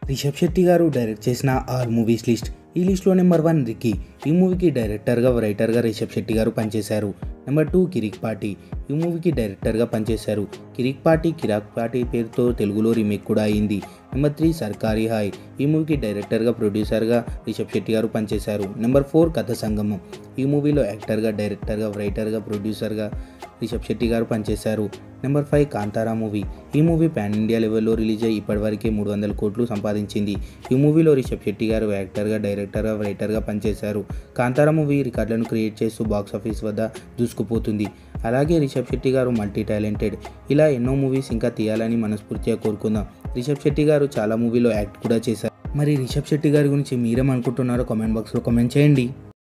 రిషబ్ శెట్టి గారు డైరెక్ట్ చేసిన all movies list ఈ లిస్ట్లో నెంబర్ వన్ రిక్కీ ఈ మూవీకి డైరెక్టర్గా రైటర్గా రిషబ్ శెట్టి గారు పనిచేశారు నెంబర్ టూ కిరిక్ పార్టీ ఈ మూవీకి డైరెక్టర్గా పనిచేశారు కిరిక్ పార్టీ కిరాక్ పార్టీ పేరుతో తెలుగులో రీమేక్ కూడా అయింది నెంబర్ త్రీ సర్కారీ హాయ్ ఈ మూవీకి డైరెక్టర్గా ప్రొడ్యూసర్గా రిషబ్ శెట్టి గారు పనిచేశారు నెంబర్ ఫోర్ కథ సంగమం ఈ మూవీలో యాక్టర్గా డైరెక్టర్గా రైటర్గా ప్రొడ్యూసర్గా రిషబ్ శెట్టి గారు పనిచేశారు నెంబర్ ఫైవ్ కాంతారా మూవీ ఈ మూవీ పాన్ ఇండియా లెవెల్లో రిలీజ్ అయ్యి ఇప్పటివరకే మూడు వందల కోట్లు సంపాదించింది ఈ మూవీలో రిషబ్ శెట్టి గారు యాక్టర్గా డైరెక్టర్గా రైటర్గా పనిచేశారు కాంతారా మూవీ రికార్డులను క్రియేట్ చేస్తూ బాక్స్ ఆఫీస్ వద్ద దూసుకుపోతుంది అలాగే రిషబ్ శెట్టి గారు మల్టీ టాలెంటెడ్ ఇలా ఎన్నో మూవీస్ ఇంకా తీయాలని మనస్ఫూర్తిగా కోరుకుందాం రిషబ్ శెట్టి గారు చాలా మూవీలో యాక్ట్ కూడా చేశారు మరి రిషబ్ శెట్టి గారి గురించి మీరేమనుకుంటున్నారో కామెంట్ బాక్స్లో కామెంట్ చేయండి